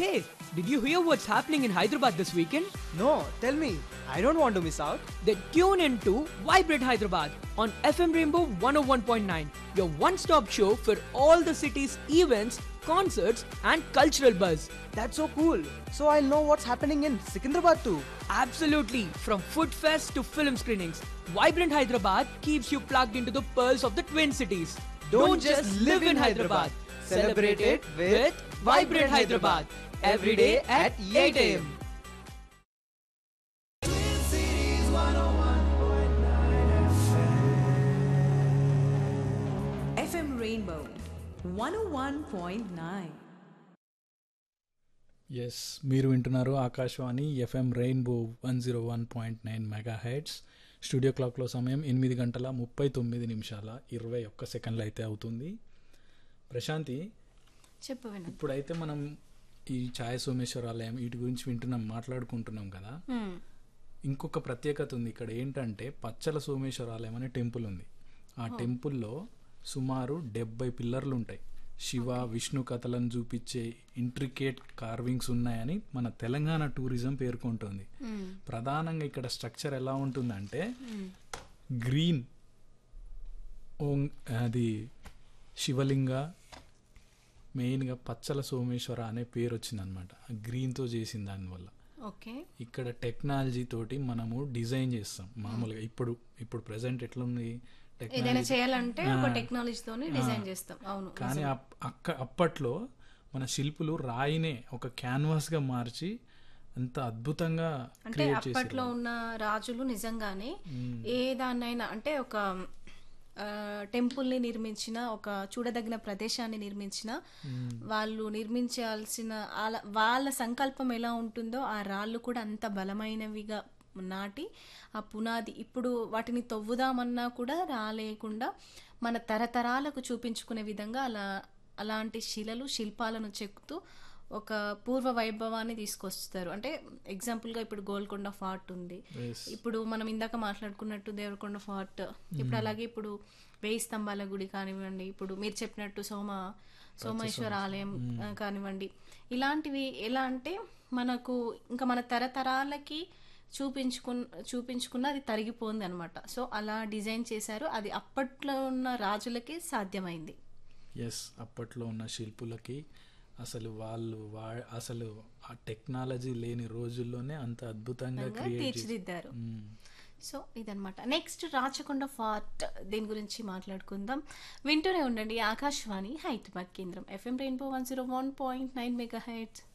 Hey, did you hear what's happening in Hyderabad this weekend? No, tell me. I don't want to miss out. Then tune in to Vibrate Hyderabad on FM Rainbow 101.9, your one stop show for all the city's events, concerts, and cultural buzz. That's so cool. So I'll know what's happening in Secunderabad too. Absolutely, from food fest to film screenings, Vibrant Hyderabad keeps you plugged into the pearls of the Twin Cities. Don't just live in Hyderabad. Celebrate it with Vibrant Hyderabad every day at 8 a.m. FM Rainbow 101.9. Yes మీరు వింటున్నారు Akashvani FM Rainbow one zero one point nine mega heads studio క్లాక్లో సమయం ఎనిమిది గంటల ముప్పై తొమ్మిది నిమిషాల ఇరవై ఒక్క సెకండ్లు అయితే అవుతుంది ప్రశాంతి చెప్పు వినండి ఇప్పుడైతే మనం ఈ ఛాయ సోమేశ్వరాలయం వీటి గురించి వింటున్నాం మాట్లాడుకుంటున్నాం కదా ఇంకొక ప్రత్యేకత ఉంది ఇక్కడ ఏంటంటే పచ్చల సోమేశ్వరాలయం అనే టెంపుల్ ఉంది ఆ టెంపుల్లో సుమారు డెబ్బై పిల్లర్లు ఉంటాయి శివ విష్ణు కథలను చూపించే ఇంట్రికేట్ కార్వింగ్స్ ఉన్నాయని మన తెలంగాణ టూరిజం పేర్కొంటుంది ప్రధానంగా ఇక్కడ స్ట్రక్చర్ ఎలా ఉంటుందంటే గ్రీన్ ఓం- అది శివలింగ మెయిన్గా పచ్చల సోమేశ్వర అనే పేరు వచ్చిందనమాట గ్రీన్తో చేసిన దానివల్ల ఓకే ఇక్కడ టెక్నాలజీ తోటి మనము డిజైన్ చేస్తాం మామూలుగా ఇప్పుడు ఇప్పుడు ప్రెసెంట్ ఎట్లుంది ఏదైనా టెక్నాలజీ చేయాలంటే ఒక ఆ. టెక్నాలజీతోనే డిజైన్ చేస్తాం అవును కానీ నిజం. అప్- అక్క అప్పట్లో మన శిల్పులు రాయినే ఒక క్యాన్వాస్ గా మార్చి అంత అద్భుతంగా అంటే క్రియేట్ అప్పట్లో చేశారు ఉన్న రాజులు నిజంగానే ఏ దాన్నైనా అంటే ఒక టెంపుల్ ని నిర్మించిన ఒక చూడదగిన ప్రదేశాన్ని నిర్మించిన వాళ్ళు నిర్మించాల్సిన ఆల- వాళ్ళ సంకల్పం ఎలా ఉంటుందో ఆ రాళ్ళు కూడా అంత బలమైనవిగా నాటి ఆ పునాది ఇప్పుడు వాటిని తవ్వుదామన్నా కూడా రాలేకుండా మన తరతరాలకు చూపించుకునే విధంగా అలా అలాంటి శిలలు శిల్పాలను చెక్కుతూ ఒక పూర్వ వైభవాన్ని తీసుకొస్తారు అంటే ఎగ్జాంపుల్గా ఇప్పుడు గోల్కొండ ఫార్ట్ ఉంది Yes. ఇప్పుడు మనం ఇందాక మాట్లాడుకున్నట్టు దేవరకొండ ఫార్ట్ ఇప్పుడు అలాగే ఇప్పుడు వేయి స్తంభాల గుడి కానివ్వండి ఇప్పుడు మీరు చెప్పినట్టు సోమ సోమేశ్వర ఆలయం ఆ, కానివ్వండి ఇలాంటివి ఎలా అంటే మనకు ఇంకా మన తరతరాలకి చూపించుకున్న చూపించుకున్న అది తరిగిపోయింది అనమాట సో అలా డిజైన్ చేశారు అది అప్పట్లో ఉన్న రాజులకి సాధ్యమైంది ఎస్ అప్పట్లో ఉన్న శిల్పులకి అసలు వాళ్ళు వా అసలు ఆ టెక్నాలజీ లేని రోజుల్లోనే అంత అద్భుతంగా విధంగా క్రియేట్ తీర్చిదిద్దారు సో ఇదనమాట నెక్స్ట్ రాచకొండ ఫార్ట్ దీని గురించి మాట్లాడుకుందాం వింటూనే ఉండండి ఆకాశవాణి హైదరాబాద్ కేంద్రం FM Rainbow one zero one point nine mega heads